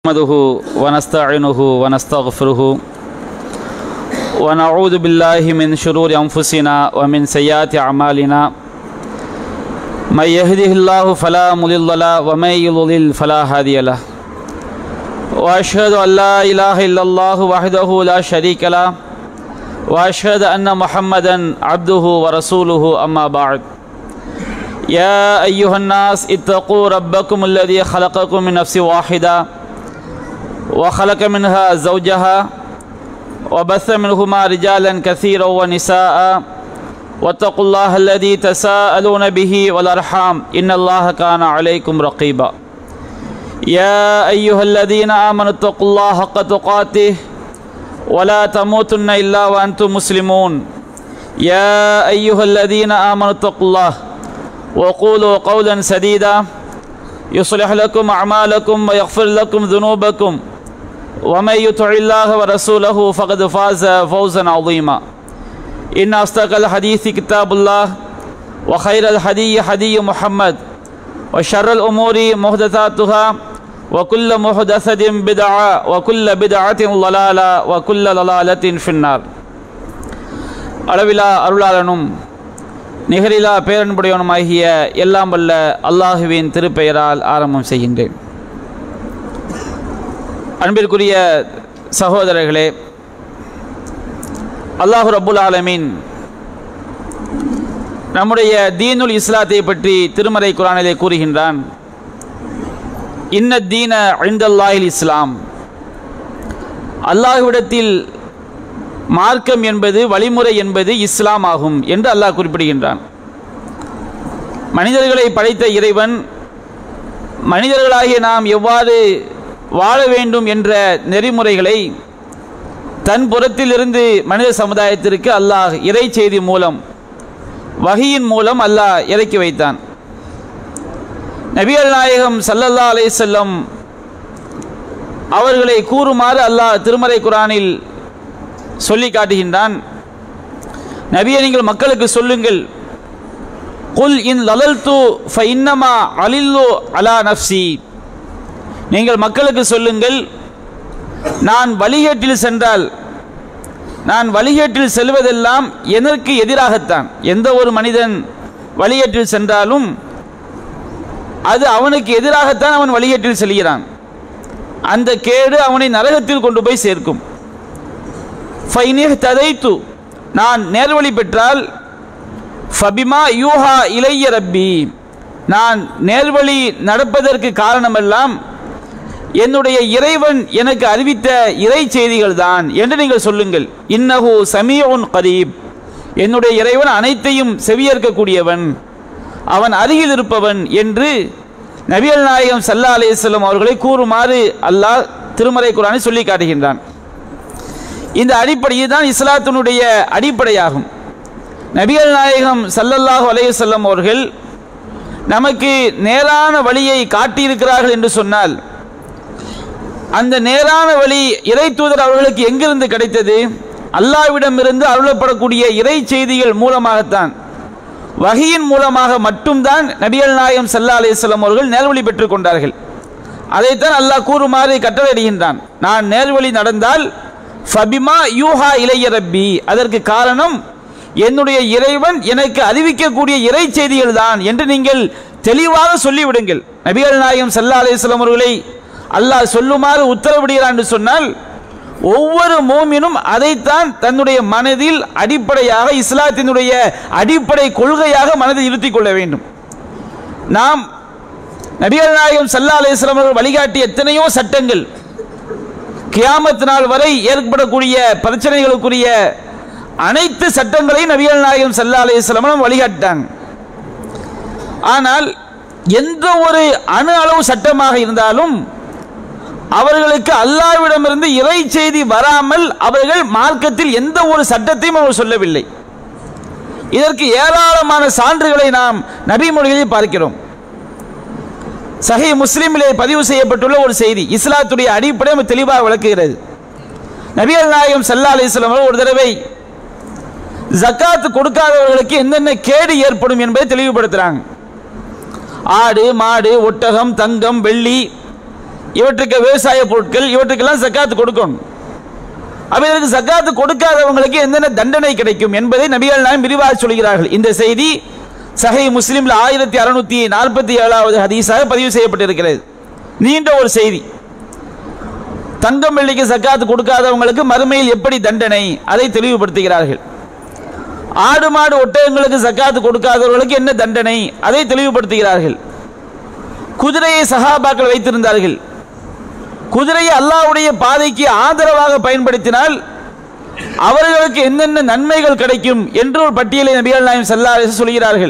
نحمده ونستعينه ونستغفره ونعوذ بالله من شرور أنفسنا ومن سيئات أعمالنا من يهده الله فلا مضل له ومن يضلل فلا هادي له وأشهد أن لا إله إلا الله وحده لا شريك له وأشهد أن محمدا عبده ورسوله أما بعد يا أيها الناس اتقوا ربكم الذي خلقكم من نفس واحدة وخلق منها زوجها وبث منهما رجالا كثيرا ونساء واتقوا الله الذي تساءلون به والأرحام إن الله كان عليكم رقيبا يا أيها الذين آمنوا اتقوا الله حق تقاته ولا تموتن إلا وأنتم مسلمون يا أيها الذين آمنوا اتقوا الله وقولوا قولا سديدا يصلح لكم أعمالكم ويغفر لكم ذنوبكم ومن يطع الله ورسوله فقد فاز فوزا عظيما إن أصدق الحديث كتاب الله وخير الحدي حدي محمد وشر الأمور محدثاتها وكل محدثة بدعة وكل بدعة ضلالة وكل ضلالة في النار அளவிலா அருளாளனும் நிகரிலா பேரன்புடையவனுமாகிய எல்லாம் வல்ல அல்லாஹுவின் திருப்பெயரால் ஆரம்பம் செய்கின்றேன் அன்பிற்குரிய சகோதரர்களே அல்லாஹு ரப்புல் ஆலமீன் நம்முடைய தீனுல் இஸ்லாத்தை பற்றி திருமறை குரானிலே கூறுகின்றான் இன்ன தீன ஐந்தல்லாஹில் இஸ்லாம் அல்லாஹ்விடத்தில் மார்க்கம் என்பது வழிமுறை என்பது இஸ்லாம் ஆகும் என்று அல்லாஹ் குறிப்பிடுகின்றான் மனிதர்களை படைத்த இறைவன் மனிதர்களாகிய நாம் எவ்வாறு வாழ வேண்டும் என்ற நெறிமுறைகளை தன் புறத்திலிருந்து மனித சமுதாயத்திற்கு அல்லாஹ் இறை செய்தி மூலம் வகையின் மூலம் அல்லாஹ் இறக்கி வைத்தான் நபிகள் நாயகம் சல்லல்லா அலை செல்லம் அவர்களை கூறுமாறு அல்லாஹ் திருமறை குரானில் சொல்லி காட்டுகின்றான் நபியை நீங்கள் மக்களுக்கு சொல்லுங்கள் குல் இன் லலல் து ஃபைன்னமா அலில்லு அலா நப்சி நீங்கள் மக்களுக்கு சொல்லுங்கள் நான் வழிகேட்டில் சென்றால் நான் வழிகேட்டில் செல்வதெல்லாம் எனக்கு எதிராகத்தான் எந்த ஒரு மனிதன் வழிகேட்டில் சென்றாலும் அது அவனுக்கு எதிராகத்தான் அவன் வழிகேட்டில் செல்கிறான் அந்த கேடு அவனை நரகத்தில் கொண்டு போய் சேர்க்கும் ஃபைனிஹ் ததைத்து நான் நேர்வழி பெற்றால் ஃபபிமா யூஹா இளைய ரப்பி நான் நேர்வழி நடப்பதற்கு காரணமெல்லாம் என்னுடைய இறைவன் எனக்கு அறிவித்த இறை செய்திகள் தான் என்று நீங்கள் சொல்லுங்கள் இன்னஹு சமீஉன் கரீப் என்னுடைய இறைவன் அனைத்தையும் செவியேற்கக்கூடியவன் அவன் அருகில் இருப்பவன் என்று நபியல் நாயகம் சல்லா அலிஸ்லம் அவர்களை கூறுமாறு அல்லாஹ் திருமறை குரானை சொல்லி காட்டுகின்றான் இந்த அடிப்படையில் தான் இஸ்லாத்தினுடைய அடிப்படையாகும் நபிகள் நாயகம் சல்லல்லாஹு அலையுசல்லம் அவர்கள் நமக்கு நேரான வழியை காட்டியிருக்கிறார்கள் என்று சொன்னால் அந்த நேரான வழி இறை தூதர் அவர்களுக்கு எங்கிருந்து கிடைத்தது அல்லாவிடமிருந்து அருளப்படக்கூடிய இறை செய்திகள் மூலமாகத்தான் வகையின் மூலமாக மட்டும்தான் நபிகள் நாயகம் சல்லா அலிஸ்லாம் அவர்கள் நேர்வழி பெற்றுக் கொண்டார்கள் அதைத்தான் அல்லாஹ் கூறுமாறு கட்டளையிடுகின்றான் நான் நேர்வழி நடந்தால் ஃபபிமா யூஹா இளைய ரப்பி அதற்கு காரணம் என்னுடைய இறைவன் எனக்கு அறிவிக்கக்கூடிய இறை செய்திகள் தான் என்று நீங்கள் தெளிவாக சொல்லிவிடுங்கள் நபிகள் நாயகம் சல்லா அலிஸ்லாம் அவர்களை அல்லாஹ் சொல்லுமாறு உத்தரவிடுகிறான் என்று சொன்னால் ஒவ்வொரு மோமினும் அதைத்தான் தன்னுடைய மனதில் அடிப்படையாக இஸ்லாத்தினுடைய அடிப்படை கொள்கையாக மனதில் இருத்திக் கொள்ள வேண்டும் நாம் நபிகள் நாயகம் சல்லா அலிஸ்லாம் அவர்கள் வழிகாட்டிய எத்தனையோ சட்டங்கள் கியாமத் நாள் வரை ஏற்படக்கூடிய பிரச்சனைகளுக்குரிய அனைத்து சட்டங்களையும் நபிகள் நாயகம் சல்லா அலிஸ்லாம் வழிகாட்டாங்க ஆனால் எந்த ஒரு அணு அளவு சட்டமாக இருந்தாலும் அவர்களுக்கு அல்லாவிடமிருந்து இறை செய்தி வராமல் அவர்கள் மார்க்கத்தில் எந்த ஒரு சட்டத்தையும் அவர் சொல்லவில்லை இதற்கு ஏராளமான சான்றுகளை நாம் நபிமொழிகளில் பார்க்கிறோம் சஹி முஸ்லிமிலே பதிவு செய்யப்பட்டுள்ள ஒரு செய்தி இஸ்லாத்துடைய அடிப்படை தெளிவாக விளக்குகிறது நபிகள் நாயகம் சல்லா அலிஸ்லாம் ஒரு தடவை ஜக்காத்து கொடுக்காதவர்களுக்கு என்னென்ன கேடு ஏற்படும் என்பதை தெளிவுபடுத்துகிறாங்க ஆடு மாடு ஒட்டகம் தங்கம் வெள்ளி இவற்றுக்கு விவசாய பொருட்கள் இவற்றுக்கெல்லாம் சக்காத்து கொடுக்கணும் அப்ப இதற்கு சக்காத்து கொடுக்காதவங்களுக்கு என்னென்ன தண்டனை கிடைக்கும் என்பதை நபிகள் நாயம் விரிவாக சொல்கிறார்கள் இந்த செய்தி சஹை முஸ்லிம்ல ஆயிரத்தி அறுநூத்தி நாற்பத்தி ஏழாவது ஹதீஸாக பதிவு செய்யப்பட்டிருக்கிறது நீண்ட ஒரு செய்தி தங்கம் வெள்ளிக்கு சக்காத்து கொடுக்காதவங்களுக்கு மறுமையில் எப்படி தண்டனை அதை தெளிவுபடுத்துகிறார்கள் ஆடு மாடு ஒட்டகங்களுக்கு சக்காத்து கொடுக்காதவர்களுக்கு என்ன தண்டனை அதை தெளிவுபடுத்துகிறார்கள் குதிரையை சகாபாக்கள் வைத்திருந்தார்கள் குதிரையை அல்லாஹ்வுடைய பாதைக்கு ஆதரவாக பயன்படுத்தினால் அவர்களுக்கு என்னென்ன நன்மைகள் கிடைக்கும் என்று ஒரு பட்டியலை நபிகள் நாயம் சல்லா சொல்கிறார்கள்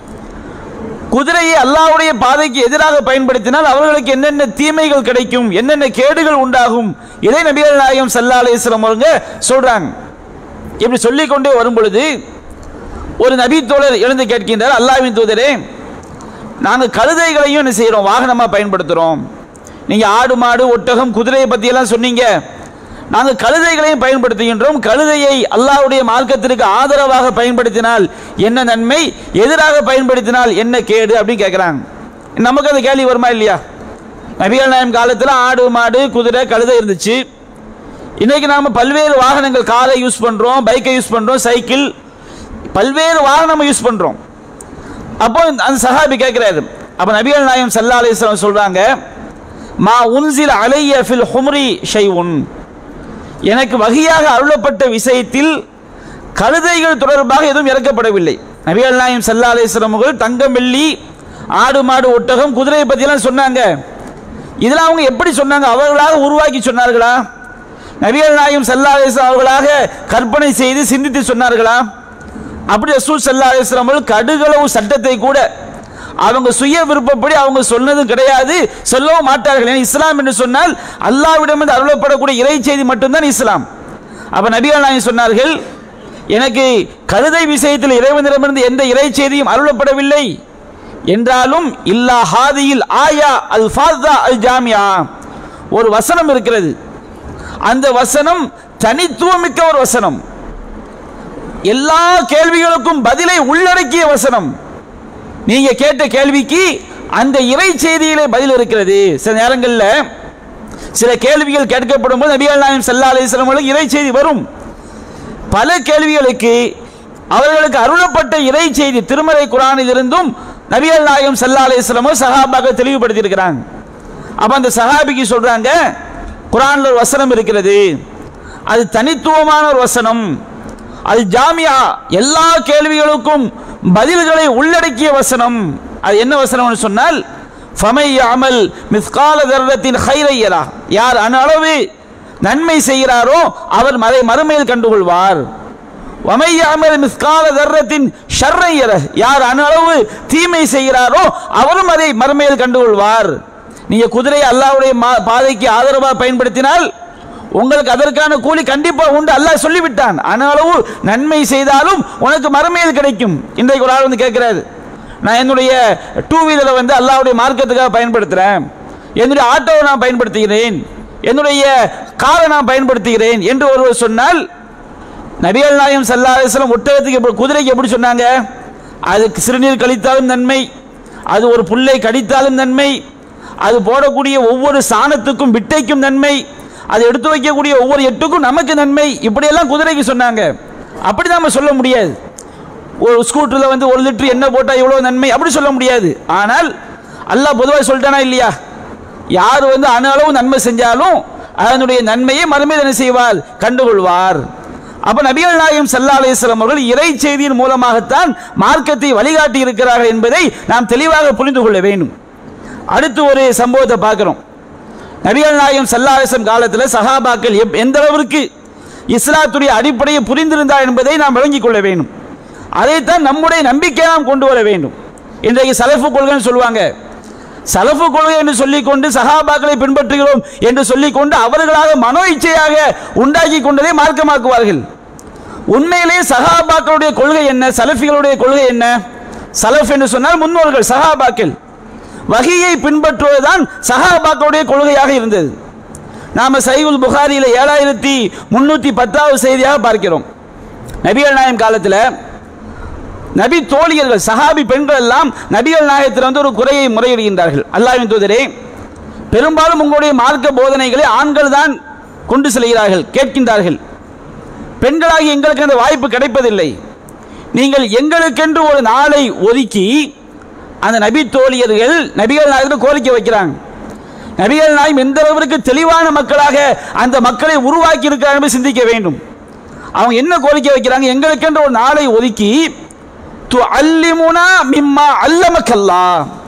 குதிரையை அல்லாஹ்வுடைய பாதைக்கு எதிராக பயன்படுத்தினால் அவர்களுக்கு என்னென்ன தீமைகள் கிடைக்கும் என்னென்ன கேடுகள் உண்டாகும் இதை நபிகள் நாயகம் சல்லா அலிஸ்லாம் அவங்க சொல்றாங்க இப்படி சொல்லிக்கொண்டே வரும் பொழுது ஒரு நபி தோழர் எழுந்து கேட்கின்றார் அல்லாஹ்வின் தூதரே நாங்கள் கழுதைகளையும் என்ன செய்கிறோம் வாகனமாக பயன்படுத்துகிறோம் நீங்கள் ஆடு மாடு ஒட்டகம் குதிரையை பற்றியெல்லாம் சொன்னீங்க நாங்கள் கழுதைகளையும் பயன்படுத்துகின்றோம் கழுதையை அல்லாஹ்வுடைய மார்க்கத்திற்கு ஆதரவாக பயன்படுத்தினால் என்ன நன்மை எதிராக பயன்படுத்தினால் என்ன கேடு அப்படின்னு கேட்குறாங்க நமக்கு அந்த கேள்வி வருமா இல்லையா நபிகள் நாயம் காலத்தில் ஆடு மாடு குதிரை கழுதை இருந்துச்சு இன்னைக்கு நாம பல்வேறு வாகனங்கள் காரை யூஸ் பண்றோம் பைக்கை யூஸ் பண்றோம் சைக்கிள் பல்வேறு வாகனம் யூஸ் பண்றோம் அப்போ அந்த சஹாபி கேட்கிறாரு அப்ப நபிகள் நாயம் சல்லா அலிஸ்லாம் சொல்றாங்க மா உன்சில் அலைய ஃபில் ஹும்ரி ஷைஉன் எனக்கு வகையாக அருளப்பட்ட விஷயத்தில் கழுதைகள் தொடர்பாக எதுவும் இறக்கப்படவில்லை நபிகள் நாயம் சல்லா அலிஸ்லாம் அவர்கள் தங்கம் வெள்ளி ஆடு மாடு ஒட்டகம் குதிரையை பற்றியெல்லாம் சொன்னாங்க இதெல்லாம் அவங்க எப்படி சொன்னாங்க அவர்களாக உருவாக்கி சொன்னார்களா நபிகள் நாயம் சல்லா அலிஸ்லாம் அவர்களாக கற்பனை செய்து சிந்தித்து சொன்னார்களா அப்படி ரசூல் சல்லா அலிஸ்லாம் அவர்கள் கடுகளவு சட்டத்தை கூட அவங்க சுய விருப்பப்படி அவங்க சொன்னதும் கிடையாது சொல்லவும் மாட்டார்கள் ஏன்னா இஸ்லாம் என்று சொன்னால் அல்லாவிடமிருந்து அருளப்படக்கூடிய இறை செய்தி மட்டும்தான் இஸ்லாம் அப்ப நபிகள் நாயகம் சொன்னார்கள் எனக்கு கழுதை விஷயத்தில் இறைவனிடமிருந்து எந்த இறை செய்தியும் அருளப்படவில்லை என்றாலும் இல்லா ஹாதியில் ஆயா அல் ஃபாதா அல் ஜாமியா ஒரு வசனம் இருக்கிறது அந்த வசனம் தனித்துவமிக்க ஒரு வசனம் எல்லா கேள்விகளுக்கும் பதிலை உள்ளடக்கிய வசனம் நீங்க கேட்ட கேள்விக்கு அந்த இறை செய்தியிலே பதில் இருக்கிறது சில நேரங்களில் சில கேள்விகள் கேட்கப்படும் போது நபிகள் நாயம் சல்லா அலிஸ்லாம் இறை செய்தி வரும் பல கேள்விகளுக்கு அவர்களுக்கு அருளப்பட்ட இறை செய்தி திருமறை குரானில் இருந்தும் நபிகள் நாயகம் சல்லா அலிஸ்லமோ சஹாபாக தெளிவுபடுத்தி இருக்கிறாங்க அப்ப அந்த சஹாபிக்கு சொல்றாங்க குரான்ல ஒரு வசனம் இருக்கிறது அது தனித்துவமான ஒரு வசனம் அது ஜாமியா எல்லா கேள்விகளுக்கும் பதில்களை உள்ளடக்கிய வசனம் அது என்ன வசனம்னு சொன்னால் ஃபமை அமல் மிஸ்கால தர்ரத்தின் ஹைரையரா யார் அணு அளவு நன்மை செய்கிறாரோ அவர் மறை மறுமையில் கண்டுகொள்வார் வமையாமல் மிஸ்கால தர்ரத்தின் ஷர்ரையர யார் அணு அளவு தீமை செய்கிறாரோ அவரும் அதை மறுமையில் கண்டுகொள்வார் நீங்க குதிரை அல்லாவுடைய மா- பாதைக்கு ஆதரவாக பயன்படுத்தினால் உங்களுக்கு அதற்கான கூலி கண்டிப்பா உண்டு அல்லாஹ் சொல்லிவிட்டான் அணு அளவு நன்மை செய்தாலும் உனக்கு மறுமையில் கிடைக்கும் இன்றைக்கு ஒரு ஆள் வந்து கேட்கிறாரு நான் என்னுடைய டூ வீலரை வந்து அல்லாவுடைய மார்க்கத்துக்காக பயன்படுத்துறேன் என்னுடைய ஆட்டோவை நான் பயன்படுத்துகிறேன் என்னுடைய காரை நான் பயன்படுத்துகிறேன் என்று ஒருவர் சொன்னால் நபிகள் நாயம் சல்லா அலிஸ்லாம் ஒட்டகத்துக்கு எப்படி குதிரைக்கு எப்படி சொன்னாங்க அதுக்கு சிறுநீர் கழித்தாலும் நன்மை அது ஒரு புல்லை கடித்தாலும் நன்மை அது போடக்கூடிய ஒவ்வொரு சாணத்துக்கும் விட்டைக்கும் நன்மை அது எடுத்து வைக்கக்கூடிய ஒவ்வொரு எட்டுக்கும் நமக்கு நன்மை இப்படியெல்லாம் குதிரைக்கு சொன்னாங்க அப்படி நாம சொல்ல முடியாது ஒரு ஸ்கூட்டரில் வந்து ஒரு லிட்டர் எண்ணெய் போட்டால் எவ்வளோ நன்மை அப்படி சொல்ல முடியாது ஆனால் அல்லாஹ் பொதுவாக சொல்லிட்டானா இல்லையா யார் வந்து அணு அளவு நன்மை செஞ்சாலும் அதனுடைய நன்மையை மறுமையில் என்ன செய்வார் கண்டுகொள்வார் அப்ப நபிகள் நாயகம் சல்லா அலிஸ்லாம் அவர்கள் இறை செய்தியின் மூலமாகத்தான் மார்க்கத்தை வழிகாட்டி இருக்கிறார்கள் என்பதை நாம் தெளிவாக புரிந்து கொள்ள வேண்டும் அடுத்து ஒரு சம்பவத்தை பார்க்கிறோம் நபிகள் நாயகம் சல்லா அலிஸ்லாம் காலத்தில் சஹாபாக்கள் எப்- எந்த அளவிற்கு இஸ்லாத்துடைய அடிப்படையை புரிந்திருந்தார் என்பதை நாம் விளங்கிக் கொள்ள வேண்டும் அதைத்தான் நம்முடைய நம்பிக்கை நாம் கொண்டு வர வேண்டும் இன்றைக்கு சலஃபு கொள்கைன்னு சொல்லுவாங்க சலஃபு கொள்கை என்று சொல்லிக்கொண்டு சஹாபாக்களை பின்பற்றுகிறோம் என்று சொல்லிக்கொண்டு அவர்களாக மனோ இச்சையாக உண்டாக்கி கொண்டதை மார்க்கமாக்குவார்கள் உண்மையிலேயே சஹாபாக்களுடைய கொள்கை என்ன சலஃபிகளுடைய கொள்கை என்ன சலஃப் என்று சொன்னால் முன்னோர்கள் சஹாபாக்கள் வகையை பின்பற்றுவதுதான் சஹாபாக்களுடைய கொள்கையாக இருந்தது நாம சைகுல் புகாரியில் ஏழாயிரத்தி முன்னூத்தி பத்தாவது செய்தியாக பார்க்கிறோம் நபிகள் நாயம் காலத்தில் நபி தோழியர்கள் சஹாபி பெண்கள் எல்லாம் நபிகள் நாயகத்தில் வந்து ஒரு குறையை முறையிடுகின்றார்கள் அல்லாஹ்வின் தூதரே பெரும்பாலும் உங்களுடைய மார்க்க போதனைகளை ஆண்கள் தான் கொண்டு செல்கிறார்கள் கேட்கின்றார்கள் பெண்களாகி எங்களுக்கு அந்த வாய்ப்பு கிடைப்பதில்லை நீங்கள் எங்களுக்கென்று ஒரு நாளை ஒதுக்கி அந்த நபி தோழியர்கள் நபிகள் நாயகத்தில் கோரிக்கை வைக்கிறாங்க நபிகள் நாயம் எந்த அளவிற்கு தெளிவான மக்களாக அந்த மக்களை உருவாக்கி இருக்கிறார்கள் சிந்திக்க வேண்டும் அவங்க என்ன கோரிக்கை வைக்கிறாங்க எங்களுக்கென்று ஒரு நாளை ஒதுக்கி து அல்லிமுனா மிம்மா அல்லமக்கல்லா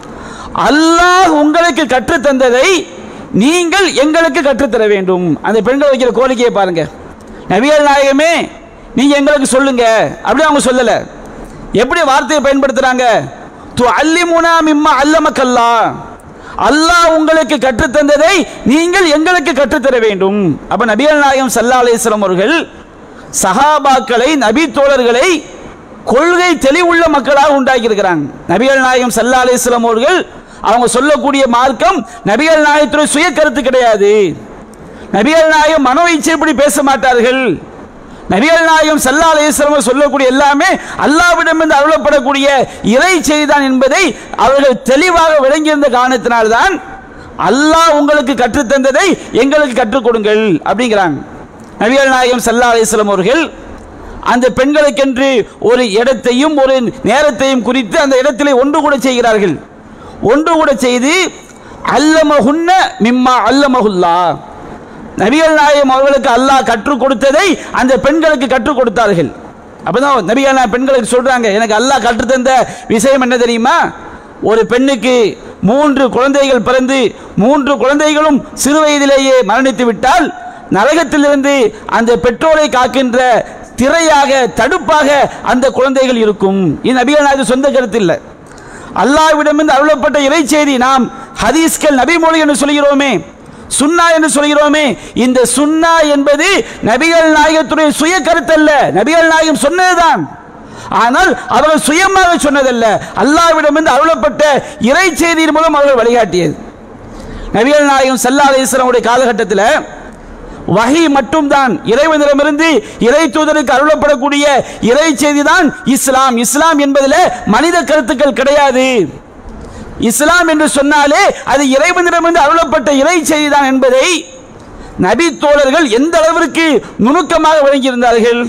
அல்லாஹ் உங்களுக்கு கற்றுத் தந்ததை நீங்கள் எங்களுக்கு கற்றுத்தர வேண்டும் அந்த பெண்கள் வைக்கிற கோரிக்கையை பாருங்க நபிகள் நாயகமே நீங்க எங்களுக்கு சொல்லுங்க அப்படி அவங்க சொல்லல எப்படி வார்த்தையை பயன்படுத்துறாங்க து அல்லிமுனா மிம்மா அல்லமக்கல்லா அல்லாஹ் உங்களுக்கு கற்றுத்தந்ததை நீங்கள் எங்களுக்கு கற்றுத்தர வேண்டும் அப்ப நபிகள் நாயகம் சல்லா அலிஸ்லாம் அவர்கள் சஹாபாக்களை நபி தோழர்களை கொள்கை தெளிவுள்ள மக்களாக உண்டாக்கி இருக்கிறாங்க நபிகள் நாயகம் சல்லா அலிஸ்லாம் அவர்கள் அவங்க சொல்லக்கூடிய மார்க்கம் நபிகள் நாயகத்துடைய சுய கருத்து கிடையாது நபிகள் நாயகம் மனோ இச்சைப்படி பேச மாட்டார்கள் நபிகள் நாயகம் சல்லா அலிஸ்லாம் சொல்லக்கூடிய எல்லாமே அல்லாவிடமிருந்து அருளப்படக்கூடிய இறை செய்தான் என்பதை அவர்கள் தெளிவாக விளங்கியிருந்த காரணத்தினால்தான் அல்லாஹ் உங்களுக்கு கற்றுத்தந்ததை எங்களுக்கு கற்றுக் கொடுங்கள் அப்படிங்கிறாங்க நபிகள் நாயகம் சல்லா அலிஸ்லாம் அவர்கள் அந்த பெண்களுக்கென்று ஒரு இடத்தையும் ஒரு நேரத்தையும் குறித்து அந்த இடத்திலே ஒன்று கூட செய்கிறார்கள் ஒன்று கூட செய்து அல்லமஹுன்ன மிம்மா அல்லமஹுல்லா நபிகள் நாயகம் அவர்களுக்கு அல்லாஹ் கற்றுக் கொடுத்ததை அந்த பெண்களுக்கு கற்றுக் கொடுத்தார்கள் அப்பதான் நபிகள் நாயகம் பெண்களுக்கு சொல்றாங்க எனக்கு அல்லாஹ் கற்றுத்தந்த விஷயம் என்ன தெரியுமா ஒரு பெண்ணுக்கு மூன்று குழந்தைகள் பிறந்து மூன்று குழந்தைகளும் சிறு வயதிலேயே மரணித்து விட்டால் நரகத்திலிருந்து அந்த பெற்றோரை காக்கின்ற திரையாக தடுப்பாக அந்த குழந்தைகள் இருக்கும் இது நபிகள் நாயகம் சொந்த கருத்து இல்லை அல்லாவிடமிருந்து அருளப்பட்ட இறை செய்தி நாம் ஹதீஸ்கள் நபிமொழி என்று சொல்கிறோமே சுன்னா என்று சொல்கிறோமே இந்த சுன்னா என்பது நபிகள் நாயகத்துடைய சுய கருத்தல்ல நபிகள் நாயகம் சொன்னதுதான் ஆனால் அவர்கள் சுயமாக சொன்னதல்ல அல்லாவிடமிருந்து அருளப்பட்ட இறை செய்தியின் மூலம் அவர்கள் வழிகாட்டியது நபிகள் நாயகம் சல்லா அலிஸ்லாமுடைய காலகட்டத்தில் வகை மட்டும்தான் இறைவனிடமிருந்து இறை தூதருக்கு அருளப்படக்கூடிய இறை செய்தி தான் இஸ்லாம் இஸ்லாம் என்பதில் மனித கருத்துக்கள் கிடையாது இஸ்லாம் என்று சொன்னாலே அது இறைவனிடமிருந்து அருளப்பட்ட இறை செய்தி தான் என்பதை நபி தோழர்கள் எந்த அளவிற்கு நுணுக்கமாக விளங்கியிருந்தார்கள்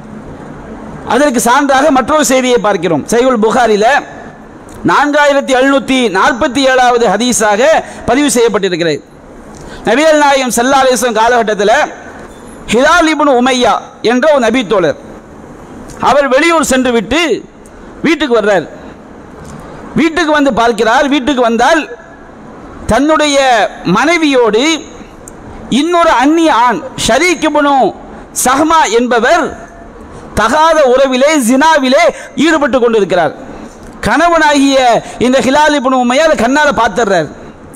அதற்கு சான்றாக மற்றொரு செய்தியை பார்க்கிறோம் சைகுல் புகாரில நான்காயிரத்தி எழுநூத்தி நாற்பத்தி ஏழாவது ஹதீஸாக பதிவு செய்யப்பட்டிருக்கிறது நபிகள் நாயகம் சல்லா அலிஸ்லாம் காலகட்டத்தில் ஹிலால் இப்னு உமையா என்ற ஒரு நபி தோழர் அவர் வெளியூர் சென்று விட்டு வீட்டுக்கு வர்றார் வீட்டுக்கு வந்து பார்க்கிறார் வீட்டுக்கு வந்தால் தன்னுடைய மனைவியோடு இன்னொரு அந்நிய ஆண் ஷரீக் இப்னு சஹ்மா என்பவர் தகாத உறவிலே ஜினாவிலே ஈடுபட்டு கொண்டிருக்கிறார் கணவனாகிய இந்த ஹிலால் இப்னு உமையா அதை கண்ணால் பார்த்துடுறார்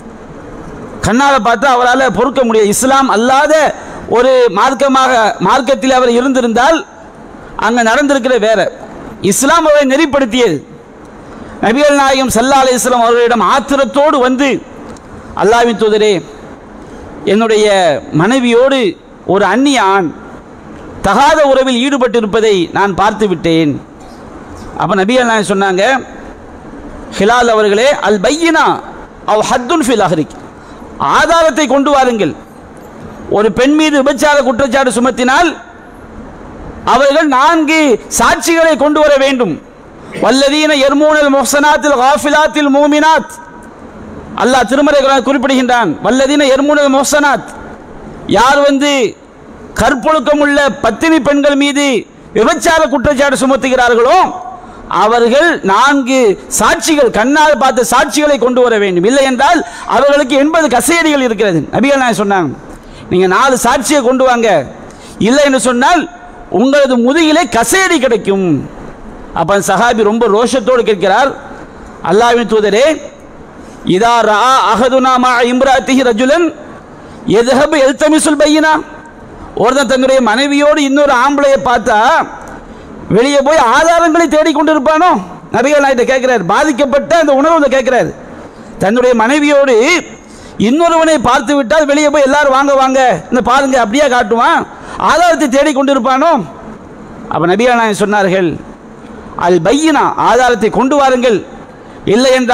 கண்ணால் பார்த்து அவரால் பொறுக்க முடியாது இஸ்லாம் அல்லாத ஒரு மார்க்கமாக மார்க்கத்தில் அவர் இருந்திருந்தால் அங்கே நடந்திருக்கிற வேற இஸ்லாம் அவரை நெறிப்படுத்தியது நபிகள் நாயகம் சல்லா அலி இஸ்லாம் அவர்களிடம் ஆத்திரத்தோடு வந்து அல்லாவின் தூதரே என்னுடைய மனைவியோடு ஒரு அந்நிய ஆண் தகாத உறவில் ஈடுபட்டிருப்பதை நான் பார்த்து விட்டேன் அப்போ நபிகள் நாயகம் சொன்னாங்க ஹிலால் அவர்களே அல் பையினா அவ் ஹத்துன் ஃபில் அஹ்ரிக் ஆதாரத்தை கொண்டு வாருங்கள் ஒரு பெண் மீது விபச்சார குற்றச்சாட்டு சுமத்தினால் அவர்கள் நான்கு சாட்சிகளை கொண்டு வர வேண்டும் வல்லதீன எர்மூனல் மொஹசனாத்தில் காஃபிலாத்தில் மூமினாத் அல்லாஹ் திருமறை குர்ஆனில் குறிப்பிடுகின்றான் வல்லதீன எர்மூனல் மொஹசனாத் யார் வந்து கற்பொழுக்கம் உள்ள பத்தினி பெண்கள் மீது விபச்சார குற்றச்சாட்டு சுமத்துகிறார்களோ அவர்கள் நான்கு சாட்சிகள் கண்ணால் பார்த்த சாட்சிகளை கொண்டு வர வேண்டும் இல்லை என்றால் அவர்களுக்கு எண்பது கசையடிகள் இருக்கிறது நபிகள் நான் சொன்னாங்க நீங்க நாலு சாட்சியை கொண்டு வாங்க இல்லை என்று சொன்னால் உங்களது முதுகிலே கசையடி கிடைக்கும் அப்ப அந்த சஹாபி ரொம்ப ரோஷத்தோடு கேட்கிறார் அல்லாஹ்வின் தூதரே இதா ரா அகதுனா மா இம்ராத்திஹி ரஜுலன் எதுஹபு எல்தமிசுல் பையினா ஒருத்தன் தன்னுடைய மனைவியோடு இன்னொரு ஆம்பளையை பார்த்தா வெளியே போய் ஆதாரங்களை தேடிக்கொண்டிருப்பானோ நபிகள் நாயத்தை கேட்கிறார் பாதிக்கப்பட்ட அந்த உணர்வு கேட்கிறார் தன்னுடைய மனைவியோடு இன்னொருவனை பார்த்து விட்டால் வெளியே போய் எல்லாரும் வாங்க வாங்க இந்த பாருங்க அப்படியே காட்டுவான் ஆதாரத்தை தேடிக்கொண்டிருப்பானோ அப்ப நபிகள் நாயகம் சொன்னார்கள் அல் பையினா ஆதாரத்தை கொண்டு வாருங்கள் இல்லை என்றால்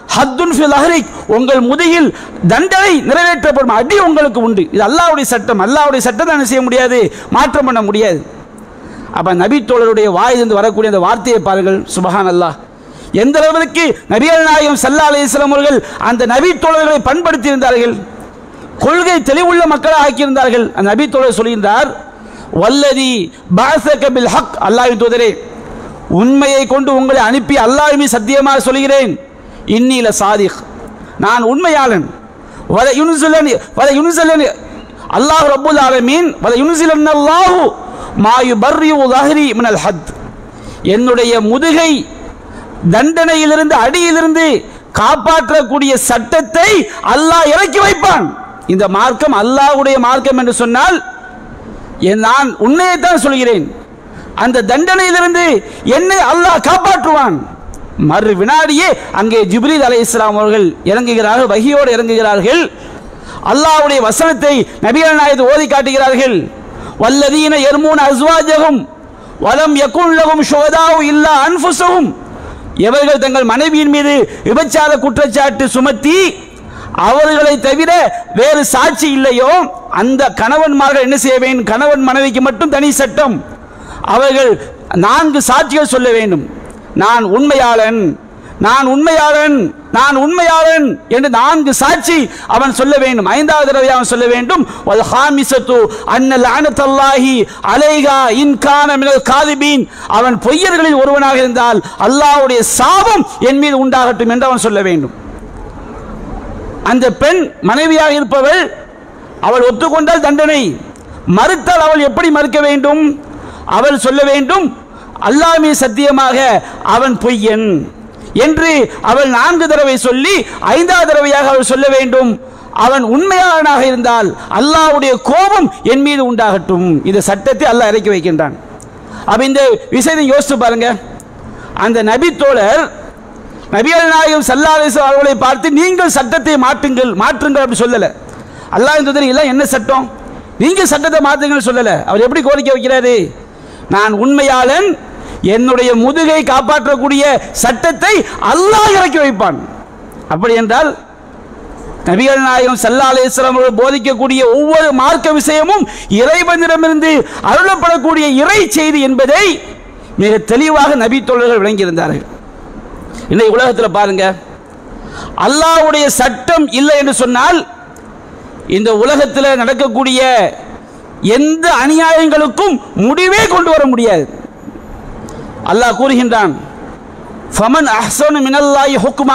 ஹத்துன் ஃபில் அஹ்ரிக் உங்கள் முதுகில் தண்டனை நிறைவேற்றப்படும் அடி உங்களுக்கு உண்டு இது அல்லாஹ்வுடைய சட்டம் அல்லாஹ்வுடைய சட்டத்தை என்ன செய்ய முடியாது மாற்றம் பண்ண முடியாது அப்ப நபி தோழருடைய வாயிலிருந்து வரக்கூடிய அந்த வார்த்தையை பாருங்கள் சுபஹான் அல்லாஹ் எந்த அளவிற்கு நபிகள் நாயகம் சல்லா அலிஸ்லாம் அவர்கள் அந்த நபி தோழர்களை பண்படுத்தி இருந்தார்கள் கொள்கை தெளிவுள்ள மக்களாக ஆக்கியிருந்தார்கள் அந்த நபி தோழர் சொல்கின்றார் வல்லதி பாசக பில் ஹக் அல்லாஹ்வின் தூதரே உண்மையை கொண்டு உங்களை அனுப்பி அல்லாஹ்வே சத்தியமாக சொல்கிறேன் இன்னில சாதிக் நான் உண்மையாளன் வல யுன்சிலன் வல யுன்சிலன் அல்லாஹ் ரப்புல் ஆலமீன் வல யுன்சிலன் அல்லாஹு மா யுபர்ரி ظهري من الحد என்னுடைய முதுகை தண்டனையிலிருந்து அடியிலிருந்து காப்பாற்றக்கூடிய சட்டத்தை அல்லாஹ் இறக்கி வைப்பான் இந்த மார்க்கம் அல்லாஹ்வுடைய மார்க்கம் என்று சொன்னால் என் நான் உண்மையைத்தான் சொல்கிறேன் அந்த தண்டனையிலிருந்து என்னை அல்லாஹ் காப்பாற்றுவான் மறு வினாடியே அங்கே ஜிப்ரீல் அலை இஸ்லாம் அவர்கள் இறங்குகிறார்கள் வகியோடு இறங்குகிறார்கள் அல்லாஹ்வுடைய வசனத்தை நபிகள் நாயகத்தை ஓதி காட்டுகிறார்கள் வல்லதீன எர்மூன அஸ்வாஜகும் வலம் யகுல்லகும் ஷுஹதாவு இல்லா அன்ஃபுஸஹும் எவர்கள் தங்கள் மனைவியின் மீது விபச்சார குற்றச்சாட்டு சுமத்தி அவர்களை தவிர வேறு சாட்சி இல்லையோ அந்த கணவன்மார்கள் என்ன செய்ய வேண்டும் கணவன் மனைவிக்கு மட்டும் தனி சட்டம் அவர்கள் நான்கு சாட்சிகள் சொல்ல வேண்டும் நான் உண்மையாளன் நான் உண்மையாளன் நான் உண்மையாளன் என்று நான்கு சாட்சி அவன் சொல்ல வேண்டும் ஐந்தாவது தடவை அவன் சொல்ல வேண்டும் வல் ஹாமிசத்து அன்னல் அனத்தல்லாஹி அலைகா இன்கான மினல் காதிபீன் அவன் பொய்யர்களில் ஒருவனாக இருந்தால் அல்லாஹ்வுடைய சாபம் என் மீது உண்டாகட்டும் என்று அவன் சொல்ல வேண்டும் அந்த பெண் மனைவியாக இருப்பவள் அவள் ஒத்துக்கொண்டால் தண்டனை மறுத்தால் அவள் எப்படி மறுக்க வேண்டும் அவள் சொல்ல வேண்டும் அல்லாமே சத்தியமாக அவன் பொய்யன் என்று அவள் நான்கு தடவை சொல்லி ஐந்தாவது தடவையாக அவள் சொல்ல வேண்டும் அவன் உண்மையாளனாக இருந்தால் அல்லாஹ்வுடைய கோபம் என் மீது உண்டாகட்டும் இந்த சட்டத்தை அல்லாஹ் இறக்கி வைக்கின்றான் அப்ப இந்த விஷயத்தை யோசித்து பாருங்க அந்த நபி தோழர் நபிகள் நாயகம் சல்லாலேஸ் அவர்களை பார்த்து நீங்கள் சட்டத்தை மாற்றுங்கள் மாற்றுங்கள் அப்படி சொல்லல அல்லாஹ் தூதர் இல்லை என்ன சட்டம் நீங்க சட்டத்தை மாற்றுங்கள் சொல்லல அவர் எப்படி கோரிக்கை வைக்கிறாரு நான் உண்மையாளன் என்னுடைய முதுகை காப்பாற்றக்கூடிய சட்டத்தை அல்லாஹ் இறக்கி வைப்பான் அப்படி என்றால் நபிகள் நாயகம் சல்லா அலிஸ்லாம் அவர்கள் போதிக்கக்கூடிய ஒவ்வொரு மார்க்க விஷயமும் இறைவனிடமிருந்து அருளப்படக்கூடிய இறை செய்தி என்பதை மிக தெளிவாக நபி தோழர்கள் விளங்கியிருந்தார்கள் இன்னைக்கு உலகத்தில் பாருங்க அல்லாஹ்வுடைய சட்டம் இல்லை என்று சொன்னால் இந்த உலகத்தில் நடக்கக்கூடிய எந்த அநியாயங்களுக்கும் முடிவே கொண்டு வர முடியாது அல்லாஹ் கூறுகின்றான் ஃபமன் அஹ்சனு மினல்லாஹி ஹுக்மா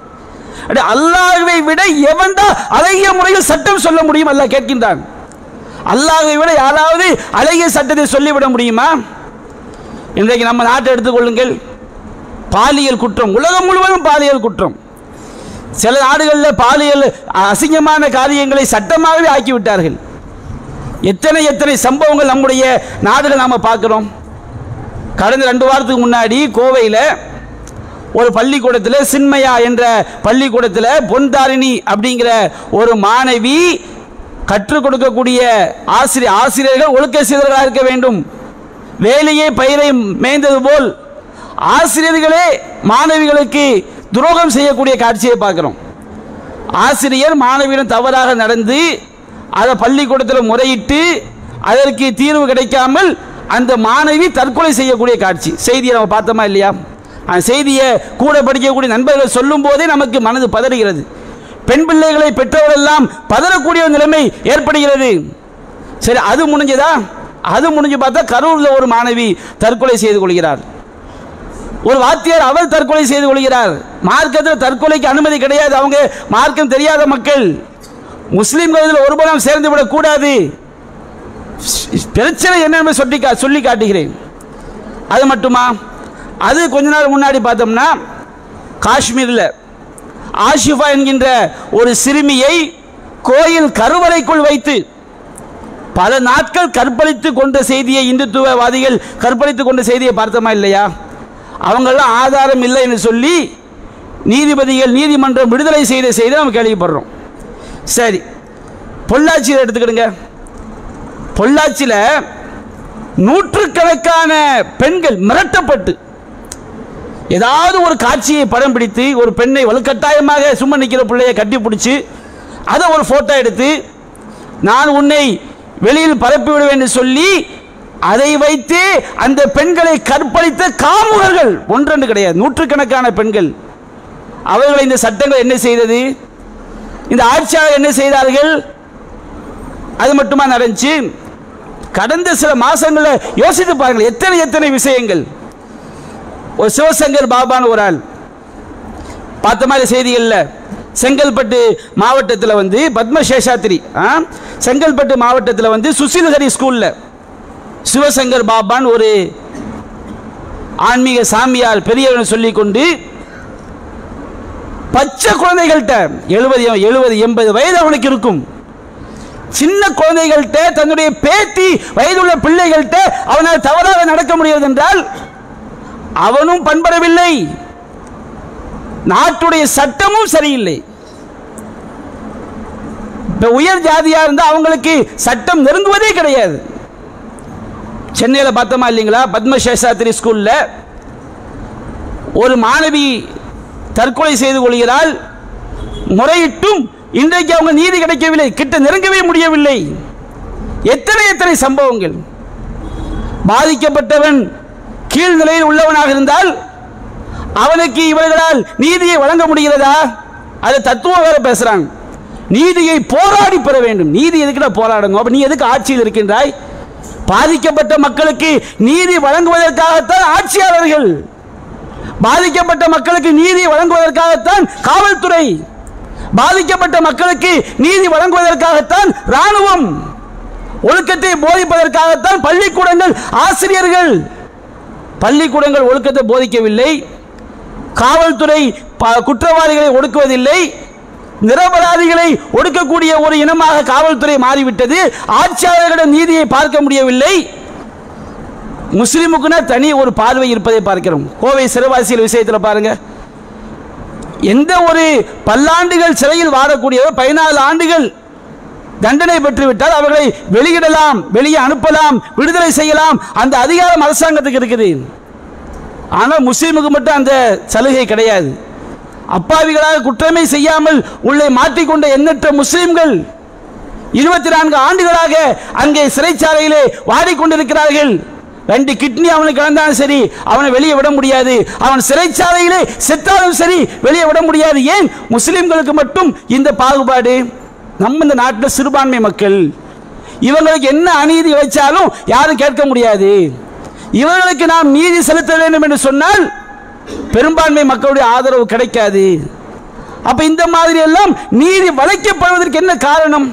அட அல்லாஹ்வை விட எவன் தான் அழகிய முறையில் சட்டம் சொல்ல முடியும் அல்லாஹ் கேட்கின்றான் அல்லாஹ்வை விட யாராவது அழகிய சட்டத்தை சொல்லிவிட முடியுமா இன்றைக்கு நம்ம நாட்டை எடுத்துக்கொள்ளுங்கள் பாலியல் குற்றம் உலகம் முழுவதும் பாலியல் குற்றம் சில நாடுகளில் பாலியல் அசிங்கமான காரியங்களை சட்டமாகவே ஆக்கிவிட்டார்கள் எத்தனை எத்தனை சம்பவங்கள் நம்முடைய நாடுகள் நாம் பார்க்குறோம் கடந்த ரெண்டு வாரத்துக்கு முன்னாடி கோவையில் ஒரு பள்ளிக்கூடத்தில் சின்மயா என்ற பள்ளிக்கூடத்தில் பொன்தாரிணி அப்படிங்கிற ஒரு மாணவி கற்றுக் கொடுக்கக்கூடிய ஆசிரியர் ஆசிரியர்கள் ஒழுக்க சீதர்களாக இருக்க வேண்டும் வேலையே பயிரை மேய்ந்தது போல் ஆசிரியர்களே மாணவிகளுக்கு துரோகம் செய்யக்கூடிய காட்சியை பார்க்கிறோம் ஆசிரியர் மாணவியிடம் தவறாக நடந்து அதை பள்ளிக்கூடத்தில் முறையிட்டு அதற்கு தீர்வு கிடைக்காமல் அந்த மாணவி தற்கொலை செய்யக்கூடிய காட்சி செய்தியை நம்ம பார்த்தோமா இல்லையா அந்த செய்தியை கூட படிக்கக்கூடிய நண்பர்கள் சொல்லும் போதே நமக்கு மனது பதறுகிறது பெண் பிள்ளைகளை பெற்றவரெல்லாம் பதறக்கூடிய ஒரு நிலைமை ஏற்படுகிறது சரி அது முடிஞ்சதா அது முடிஞ்சு பார்த்தா கரூரில் ஒரு மாணவி தற்கொலை செய்து கொள்கிறார் ஒரு வாத்தியார் அவர் தற்கொலை செய்து கொள்கிறார் மார்க்கத்தில் தற்கொலைக்கு அனுமதி கிடையாது அவங்க மார்க்கம் தெரியாத மக்கள் முஸ்லீம்கள் இதில் ஒருபுறம் சேர்ந்து விடக்கூடாது பிரச்சனை என்னன்னு சொல்லி கா- சொல்லி காட்டுகிறேன் அது மட்டுமா அது கொஞ்ச நாள் முன்னாடி பார்த்தோம்னா காஷ்மீரில் ஆஷிஃபா என்கின்ற ஒரு சிறுமியை கோயில் கருவறைக்குள் வைத்து பல நாட்கள் கற்பழித்து கொண்ட செய்தியை இந்துத்துவவாதிகள் கற்பழித்து கொண்ட செய்தியை பார்த்தோமா இல்லையா அவங்கெல்லாம் ஆதாரம் இல்லை என்று சொல்லி நீதிபதிகள் நீதிமன்றம் விடுதலை செய்த செய்தி நம்ம கேள்விப்படுறோம் சரி பொள்ளாச்சியில் எடுத்துக்கிடுங்க பொள்ளாச்சியில் நூற்றுக்கணக்கான பெண்கள் மிரட்டப்பட்டு ஏதாவது ஒரு காட்சியை படம் பிடித்து ஒரு பெண்ணை வலுக்கட்டாயமாக சும்மா நிற்கிற பிள்ளையை கட்டி பிடிச்சி அதை ஒரு ஃபோட்டோ எடுத்து நான் உன்னை வெளியில் பரப்பி விடுவேன் என்று சொல்லி அதை வைத்து அந்த பெண்களை கற்பழித்த காமுகர்கள் ஒன்றென்று கிடையாது நூற்றுக்கணக்கான பெண்கள் அவர்களை இந்த சட்டங்கள் என்ன செய்தது இந்த ஆட்சியாளர் என்ன செய்தார்கள் அது மட்டுமா நடந்துச்சு கடந்த சில மாசங்களில் யோசித்து பாருங்கள் எத்தனை எத்தனை விஷயங்கள் ஒரு சிவசங்கர் பாபான்னு ஒரு ஆள் பார்த்த மாதிரி செய்திகள்ல செங்கல்பட்டு மாவட்டத்தில் வந்து பத்மசேஷாத்திரி ஆ? செங்கல்பட்டு மாவட்டத்தில் வந்து சுசில்ஹரி ஸ்கூல்ல சிவசங்கர் பாபான்னு ஒரு ஆன்மீக சாமியார் பெரியவர் சொல்லிக்கொண்டு பச்சை குழந்தைகள்கிட்ட எழுபது எழுபது எண்பது வயது அவனுக்கு இருக்கும் சின்ன குழந்தைகள்கிட்ட தன்னுடைய பேத்தி வயதுள்ள பிள்ளைகள்கிட்ட அவனால் தவறாக நடக்க முடியாது என்றால் அவனும் பண்படவில்லை நாட்டுடைய சட்டமும் சரியில்லை இப்ப உயர் ஜாதியா இருந்தா அவங்களுக்கு சட்டம் நெருங்குவதே கிடையாது சென்னையில் பார்த்தோமா இல்லைங்களா பத்மசேஷாத்திரி ஸ்கூல்ல ஒரு மாணவி தற்கொலை செய்து கொள்கிறாள் முறையிட்டும் இன்றைக்கு அவங்க நீதி கிடைக்கவில்லை கிட்ட நெருங்கவே முடியவில்லை எத்தனை எத்தனை சம்பவங்கள் பாதிக்கப்பட்டவன் கீழ்நிலையில் உள்ளவனாக இருந்தால் அவனுக்கு இவர்களால் நீதியை வழங்க முடிகிறதா அது தத்துவம் வேற பேசுறாங்க நீதியை போராடி பெற வேண்டும் நீதி எதுக்குடா போராடணும் அப்ப நீ எதுக்கு ஆட்சியில் இருக்கின்றாய் பாதிக்கப்பட்ட மக்களுக்கு நீதி வழங்குவதற்காகத்தான் ஆட்சியாளர்கள் பாதிக்கப்பட்ட மக்களுக்கு நீதி வழங்குவதற்காகத்தான் காவல்துறை பாதிக்கப்பட்ட மக்களுக்கு நீதி வழங்குவதற்காகத்தான் ராணுவம் ஒழுக்கத்தை போதிப்பதற்காகத்தான் பள்ளிக்கூடங்கள் ஆசிரியர்கள் பள்ளிக்கூடங்கள் ஒழுக்கத்தை போதிக்கவில்லை காவல்துறை ப- குற்றவாளிகளை ஒடுக்குவதில்லை நிரபராதிகளை ஒடுக்கக்கூடிய ஒரு இனமாக காவல்துறை மாறிவிட்டது ஆட்சியாளர்களிடம் நீதியை பார்க்க முடியவில்லை முஸ்லிமுக்குன்னா தனி ஒரு பார்வை இருப்பதை பார்க்கிறோம் கோவை சிறைவாசிகள் விஷயத்தில் பாருங்க எந்த ஒரு பல்லாண்டுகள் சிறையில் வாழக்கூடியவர் பதினாலு ஆண்டுகள் தண்டனை பெற்றுவிட்டால் அவர்களை வெளியிடலாம் வெளியே அனுப்பலாம் விடுதலை செய்யலாம் அந்த அதிகாரம் அரசாங்கத்துக்கு இருக்குது ஆனால் முஸ்லீமுக்கு மட்டும் அந்த சலுகை கிடையாது அப்பாவிகளாக குற்றமே செய்யாமல் உள்ளே மாட்டிக்கொண்ட எண்ணற்ற முஸ்லிம்கள் இருபத்தி நான்கு ஆண்டுகளாக அங்கே சிறைச்சாலையிலே வாடிக்கொண்டிருக்கிறார்கள் ரெண்டு கிட்னி அவனுக்கு இழந்தாலும் சரி அவனை வெளியே விட முடியாது அவன் சிறைச்சாலையிலே செத்தாலும் சரி வெளியே விட முடியாது ஏன் முஸ்லிம்களுக்கு மட்டும் இந்த பாகுபாடு நம்ம இந்த நாட்டில் சிறுபான்மை மக்கள் இவங்களுக்கு என்ன அநீதி இழைச்சாலும் யாரும் கேட்க முடியாது இவர்களுக்கு நாம் நீதி செலுத்த வேண்டும் என்று சொன்னால் பெரும்பான்மை மக்களுடைய ஆதரவு கிடைக்காது அப்ப இந்த மாதிரி எல்லாம் நீதி வளைக்கப்படுவதற்கு என்ன காரணம்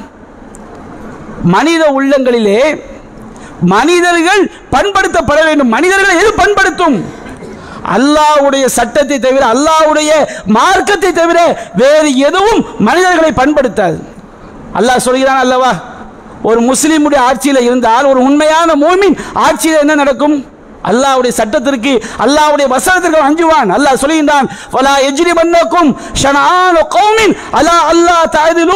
மனித உள்ளங்களிலே மனிதர்கள் பண்படுத்தப்பட வேண்டும் மனிதர்களை எது பண்படுத்தும் அல்லாஹ்வுடைய சட்டத்தை தவிர அல்லாஹ்வுடைய மார்க்கத்தை தவிர வேறு எதுவும் மனிதர்களை பண்படுத்தாது அல்லாஹ் சொல்கிறான் அல்லவா ஒரு முஸ்லீமுடைய ஆட்சியில் இருந்தால் ஒரு உண்மையான மூமின் ஆட்சியில் என்ன நடக்கும் அல்லாஹ்வுடைய சட்டத்திற்கு அல்லாஹ்வுடைய வசனத்திற்கு அவன் அஞ்சுவான் அல்லாஹ் சொல்கின்றான் வலா எஜ்ரி பண்ணக்கும் ஷனானு கௌமின் அலா அல்லாஹ் தாதிலு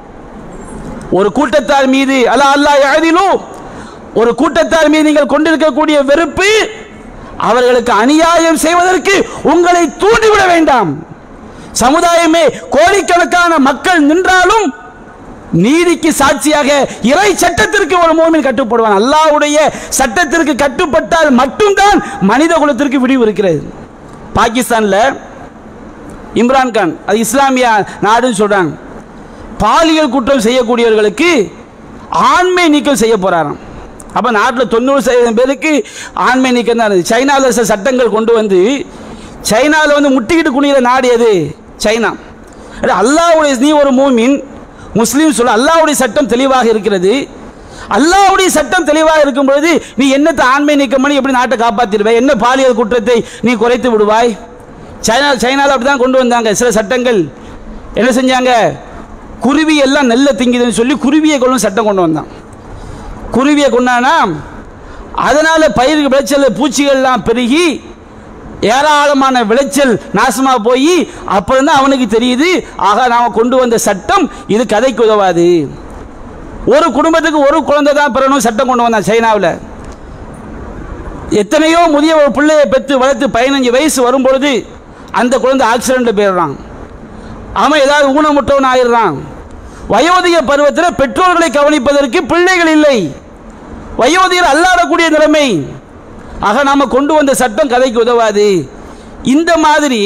ஒரு கூட்டத்தார் மீது அலா அல்லாஹ் யாதிலு ஒரு கூட்டத்தார் மீது நீங்கள் கொண்டிருக்கக்கூடிய வெறுப்பு அவர்களுக்கு அநியாயம் செய்வதற்கு உங்களை தூண்டிவிட வேண்டாம் சமுதாயமே கோடிக்கணக்கான மக்கள் நின்றாலும் நீதிக்கு சாட்சியாக இறை சட்டத்திற்கு ஒரு மூமின் கட்டுப்படுவான் அல்லாஹ்வுடைய சட்டத்திற்கு கட்டுப்பட்டால் மட்டும்தான் மனித குலத்திற்கு விடிவு இருக்கிறது பாகிஸ்தான்ல இம்ரான்கான் அது இஸ்லாமிய நாடுன்னு சொல்றாங்க பாலியல் குற்றம் செய்யக்கூடியவர்களுக்கு ஆண்மை நீக்கம் செய்ய போறாராம் அப்ப நாட்டில் தொண்ணூறு சதவீதம் பேருக்கு ஆண்மை நீக்கம் தான் இருந்துச்சு. சைனாவில் சில சட்டங்கள் கொண்டு வந்து சைனாவில் வந்து முட்டிக்கிட்டு குனிகிற நாடு எது சைனா அட அல்லாஹ்வுடைய நீ ஒரு மூமின் முஸ்லீம் சொல்ல அல்லாஹ்வுடைய சட்டம் தெளிவாக இருக்கிறது அல்லாஹ்வுடைய சட்டம் தெளிவாக இருக்கும் பொழுது நீ என்னத்தை ஆண்மை நீக்கம் பண்ணி எப்படி நாட்டை காப்பாத்திடுவே என்ன பாலியல் குற்றத்தை நீ குறைத்து விடுவாய் சைனா சைனாவில் அப்படி தான் கொண்டு வந்தாங்க சில சட்டங்கள் என்ன செஞ்சாங்க குருவி எல்லாம் நெல்லை திங்குதுன்னு சொல்லி குருவியை கொள்ளும் சட்டம் கொண்டு வந்தான் குருவியை கொண்டானா அதனால பயிருக்கு விளைச்சல் பூச்சிகள்லாம் பெருகி ஏராளமான விளைச்சல் நாசமா போய் அப்புறம் தான் அவனுக்கு தெரியுது ஆகா நாம கொண்டு வந்த சட்டம் இது கதைக்கு உதவாது ஒரு குடும்பத்துக்கு ஒரு குழந்தை தான் பெறணும் சட்டம் கொண்டு வந்தான் சைனாவில் எத்தனையோ முதிய ஒரு பிள்ளையை பெற்று வளர்த்து பதினஞ்சு வயசு வரும் பொழுது அந்த குழந்தை ஆக்சிடென்ட் போயிடுறான் அவன் ஏதாவது ஊனமுற்றவன் ஆயிடுறான் வயோதிக பருவத்தில் பெற்றோர்களை கவனிப்பதற்கு பிள்ளைகள் இல்லை வயோதிகர் அல்லாடக்கூடிய நிலைமை ஆக நாம கொண்டு வந்த சட்டம் கதைக்கு உதவாது இந்த மாதிரி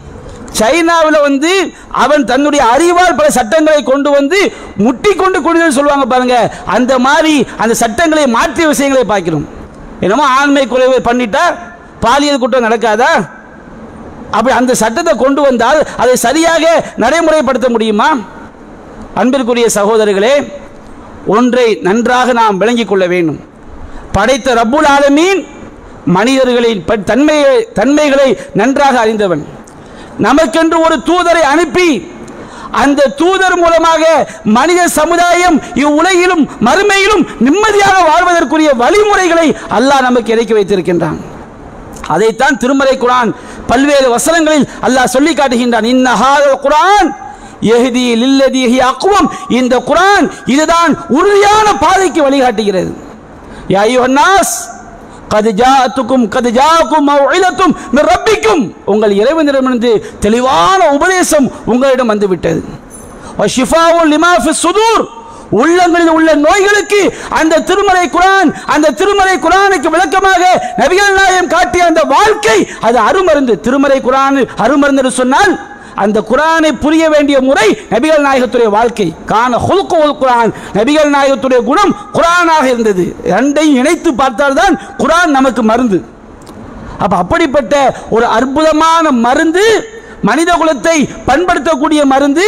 சைனாவில் வந்து அவன் தன்னுடைய அறிவால் பல சட்டங்களை கொண்டு வந்து முட்டி கொண்டு கொண்டு சொல்லுவாங்க பாருங்க அந்த மாதிரி அந்த சட்டங்களை மாற்றிய விஷயங்களை பார்க்கிறோம் என்னமோ ஆண்மை குறைவை பண்ணிட்டா பாலியல் குற்றம் நடக்காதா அப்படி அந்த சட்டத்தை கொண்டு வந்தால் அதை சரியாக நடைமுறைப்படுத்த முடியுமா அன்பிற்குரிய சகோதரர்களே ஒன்றை நன்றாக நாம் விளங்கிக் கொள்ள வேண்டும் படைத்த ரப்புல் ஆலமீன் மனிதர்களின் ப- தன்மையை தன்மைகளை நன்றாக அறிந்தவன் நமக்கென்று ஒரு தூதரை அனுப்பி அந்த தூதர் மூலமாக மனித சமுதாயம் இவ்வுலகிலும் மறுமையிலும் நிம்மதியாக வாழ்வதற்குரிய வழிமுறைகளை அல்லாஹ் நமக்கு இறக்கி வைத்திருக்கின்றான் அதைத்தான் திருமறை குரான் பல்வேறு வசனங்களில் அல்லாஹ் சொல்லி காட்டுகின்றான் இன்னஹாத குரான் எஹ்தி லில்லதி ஹிய அக்வம் இந்த குரான் இதுதான் உறுதியான பாதைக்கு வழிகாட்டுகிறது யா அய்யுஹன்னாஸ் கது ஜாத்துக்கும் கது ஜாக்கும் மௌஇலத்தும் மின் ரப்பிக்கும் உங்கள் இறைவனிடமிருந்து தெளிவான உபதேசம் உங்களிடம் வந்துவிட்டது வஷிஃபாவுல் லிமா ஃபிஸ் சுதூர் உள்ளங்களில் உள்ள நோய்களுக்கு அந்த திருமலை குரான் அந்த திருமலை குரானுக்கு விளக்கமாக நபிகள் நாயகம் காட்டிய அந்த வாழ்க்கை அது அருமருந்து திருமலை குரான் அருமருந்து என்று சொன்னால் அந்த குரானை புரிய வேண்டிய முறை நபிகள் நாயகத்துடைய வாழ்க்கை காண ஹுல்குல் குரான் நபிகள் நாயகத்துடைய குணம் குரானாக இருந்தது ரெண்டையும் இணைத்து பார்த்தால்தான் குரான் நமக்கு மருந்து அப்ப அப்படிப்பட்ட ஒரு அற்புதமான மருந்து மனித குலத்தை பண்படுத்தக்கூடிய மருந்து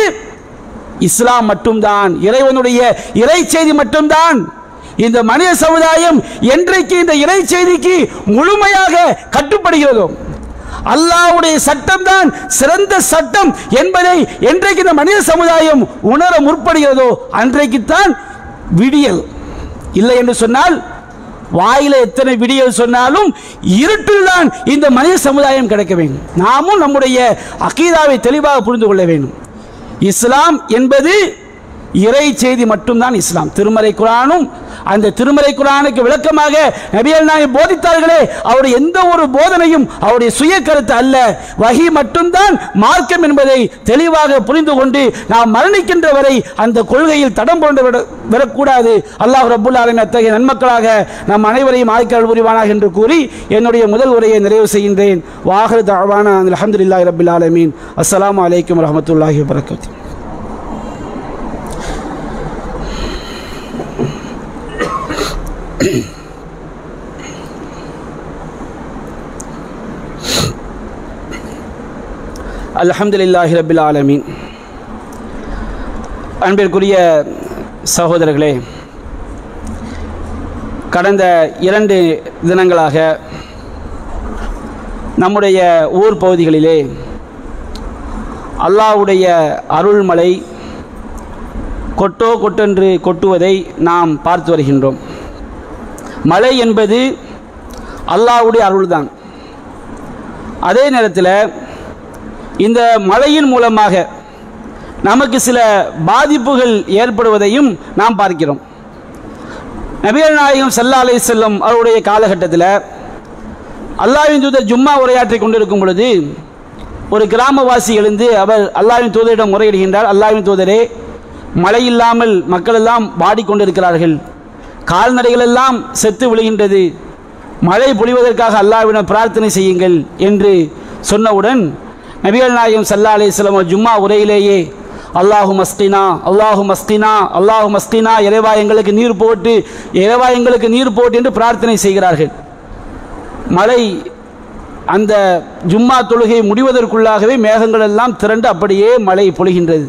இஸ்லாம் மட்டும்தான் இறைவனுடைய இறை செய்தி மட்டும்தான் இந்த மனித சமுதாயம் என்றைக்கு இந்த இறை செய்திக்கு முழுமையாக கட்டுப்படுகிறதோ அல்லாஹ்வுடைய சட்டம் தான் சிறந்த சட்டம் என்பதை என்றைக்கு இந்த மனித சமுதாயம் உணர முற்படுகிறதோ அன்றைக்குத்தான் விடியல் இல்லை என்று சொன்னால் வாயில எத்தனை விடியல் சொன்னாலும் இருட்டில் தான் இந்த மனித சமுதாயம் கிடைக்க வேண்டும் நாமும் நம்முடைய அகீதாவை தெளிவாக புரிந்து கொள்ள வேண்டும் இஸ்லாம் என்பது இறை செய்தி மட்டும்தான் இஸ்லாம் திருமறை குரானும் அந்த திருமறை குரானுக்கு விளக்கமாக நபிகள் நாயகம் போதித்தார்களே அவருடைய எந்த ஒரு போதனையும் அவருடைய சுய கருத்து அல்ல வகி மட்டும்தான் மார்க்கம் என்பதை தெளிவாக புரிந்து கொண்டு நாம் மரணிக்கின்ற வரை அந்த கொள்கையில் தடம் போன்று விட விடக்கூடாது அல்லாஹ் ரப்புல் ஆலமீன் அத்தகைய நன்மக்களாக நம் அனைவரையும் ஆய்க்கால் புரிவானாக என்று கூறி என்னுடைய முதல் உரையை நிறைவு செய்கின்றேன் வாஹர் தாவான அலமதுல்லாஹி ரபில் ஆலமீன் அஸ்ஸலாமு அலைக்கும் வரஹ்மத்துல்லாஹி வபரகாத்துஹு அல்ஹம்துலில்லாஹி ரபில் ஆலமீன் அன்பிற்குரிய சகோதரர்களே கடந்த இரண்டு தினங்களாக நம்முடைய ஊர் பகுதிகளிலே அல்லாஹ்வுடைய அருள்மலை கொட்டோ கொட்டென்று கொட்டுவதை நாம் பார்த்து வருகின்றோம் மழை என்பது அல்லாஹ்வுடைய அருள்தான் அதே நேரத்தில் இந்த மழையின் மூலமாக நமக்கு சில பாதிப்புகள் ஏற்படுவதையும் நாம் பார்க்கிறோம் நபிகள் நாயகம் சல்லா அலை செல்லம் அவருடைய காலகட்டத்தில் அல்லாஹ்வின் தூதர் ஜும்மா உரையாற்றி கொண்டிருக்கும் பொழுது ஒரு கிராமவாசி எழுந்து அவர் அல்லாஹ்வின் தூதரிடம் முறையிடுகின்றார் அல்லாஹ்வின் தூதரே மழை இல்லாமல் மக்கள் எல்லாம் வாடிக்கொண்டிருக்கிறார்கள் கால்நடைகள் எல்லாம் செத்து விழுகின்றது மழை பொழிவதற்காக அல்லாஹ்விடம் பிரார்த்தனை செய்யுங்கள் என்று சொன்னவுடன் நபிகள் நாயகம் சல்லா அலிஸ்லாம் ஜும்மா உரையிலேயே அல்லாஹு மஸ்கினா அல்லாஹு மஸ்கினா அல்லாஹு மஸ்கினா இறைவா எங்களுக்கு நீர் போட்டு இறைவா எங்களுக்கு நீர் போட்டு என்று பிரார்த்தனை செய்கிறார்கள் மழை அந்த ஜும்மா தொழுகை முடிவதற்குள்ளாகவே மேகங்கள் எல்லாம் திரண்டு அப்படியே மழை பொழிகின்றது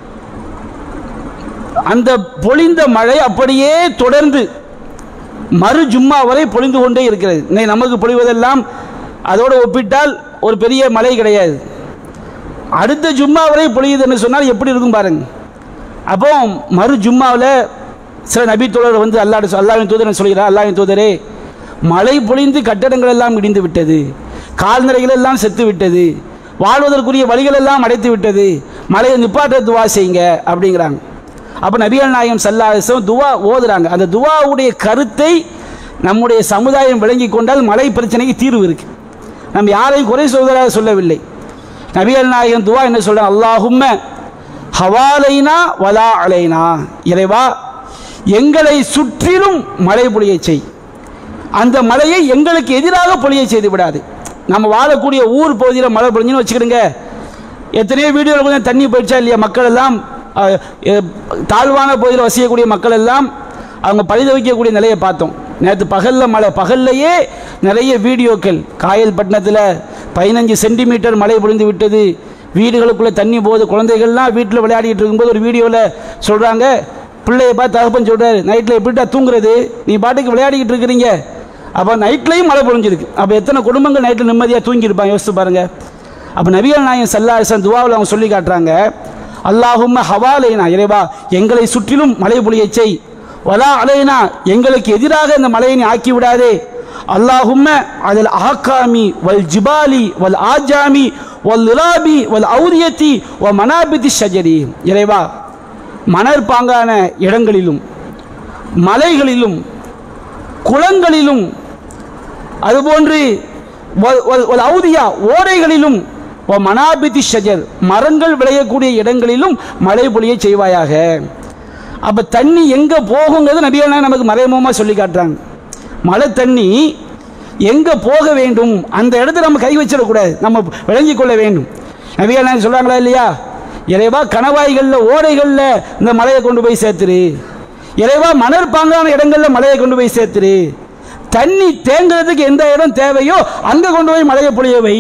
அந்த பொழிந்த மழை அப்படியே தொடர்ந்து மறு ஜும்மா வரை பொழிந்து கொண்டே இருக்கிறது இன்னைக்கு நமக்கு பொழிவதெல்லாம் அதோடு ஒப்பிட்டால் ஒரு பெரிய மழை கிடையாது அடுத்த ஜும்மா வரை பொழியுதுன்னு சொன்னால் எப்படி இருக்கும் பாருங்க அப்போ மறு ஜும்மாவில் சில நபி தோழர் வந்து அல்லாட அல்லாவின் தூதரன் சொல்கிறார் அல்லாவின் தூதரே மழை பொழிந்து கட்டடங்கள் எல்லாம் இடிந்து விட்டது கால்நடைகள் எல்லாம் செத்து விட்டது வாழ்வதற்குரிய வழிகள் எல்லாம் அடைத்து விட்டது மழையை நிப்பாட்ட துவா செய்யுங்க அப்படிங்கிறாங்க அப்போ நபிகள் நாயகம் சல்லாசம் துவா ஓதுறாங்க அந்த துவாவுடைய கருத்தை நம்முடைய சமுதாயம் விளங்கி கொண்டால் மழை பிரச்சனைக்கு தீர்வு இருக்கு நம்ம யாரையும் குறை சொல்வதாக சொல்லவில்லை நபிகள் நாயகன் துவா என்ன சொல்றாங்க அல்லாஹும்ம ஹவாலைனா வலா அலைனா இறைவா எங்களை சுற்றிலும் மழை பொழிய செய் அந்த மழையை எங்களுக்கு எதிராக பொழிய செய்து விடாது நம்ம வாழக்கூடிய ஊர் பகுதியில் மழை பொழிஞ்சுன்னு வச்சுக்கிடுங்க எத்தனையோ வீடியோவில் கொஞ்சம் தண்ணி போயிடுச்சா இல்லையா மக்கள் எல்லாம் அஹ், எ- தாழ்வான பகுதியில் வசிக்கக்கூடிய மக்கள் எல்லாம் அவங்க பரித வைக்கக்கூடிய நிலையை பார்த்தோம் நேற்று பகலில் மழை பகல்லையே நிறைய வீடியோக்கள் காயல்பட்டினத்தில் பதினஞ்சு சென்டிமீட்டர் மழை பொழிந்து விட்டது வீடுகளுக்குள்ளே தண்ணி போகுது குழந்தைகள்லாம் வீட்டில் விளையாடிட்டு இருக்கும்போது ஒரு வீடியோவில் சொல்கிறாங்க பிள்ளைய பார்த்து தகப்பன் சொல்கிறாரு நைட்டில் எப்படிட்டா தூங்குறது நீ பாட்டுக்கு விளையாடிக்கிட்டு இருக்கிறீங்க அப்போ நைட்லையும் மழை பொழிஞ்சிருக்கு அப்போ எத்தனை குடும்பங்கள் நைட்டில் நிம்மதியாக தூங்கியிருப்பாங்க யோசித்து பாருங்க அப்போ நபிகள் நாயகம் சல்லாசன் துவாவில் அவங்க சொல்லி காட்டுறாங்க அல்லாஹும்ம ஹவாலைனா இறைவா எங்களை சுற்றிலும் மழை பொழியச் செய் வலா அலைனா எங்களுக்கு எதிராக இந்த மலையை நீ ஆக்கி விடாதே அல்லாஹும்ம அதில் ஆக்காமி வல் ஜிபாலி வல் ஆஜாமி வல் லிலாபி வல் ஔரியத்தி வ மனாபிதி ஷஜரி இறைவா மணற்பாங்கான இடங்களிலும் மலைகளிலும் குளங்களிலும் அதுபோன்று வ- வ- வல் ஔதியா ஓடைகளிலும் வ மனாபிதி ஷஜர் மரங்கள் விளையக்கூடிய இடங்களிலும் மழை பொழிய செய்வாயாக அப்ப தண்ணி எங்க போகுங்கிறது நபிகள் நமக்கு மறைமுகமாக சொல்லி காட்டுறாங்க மழை தண்ணி எங்க போக வேண்டும் அந்த இடத்துல நம்ம கை வச்சிடக்கூடாது நம்ம விளங்கிக் கொள்ள வேண்டும் நபிகள் சொல்றாங்களா இல்லையா இறைவா கணவாய்களில் ஓடைகளில் இந்த மலையை கொண்டு போய் சேர்த்துரு இறைவா மணற்பாங்கான இடங்களில் மலையை கொண்டு போய் சேர்த்துரு தண்ணி தேங்குறதுக்கு எந்த இடம் தேவையோ அங்கே கொண்டு போய் மலையை பொழிய வை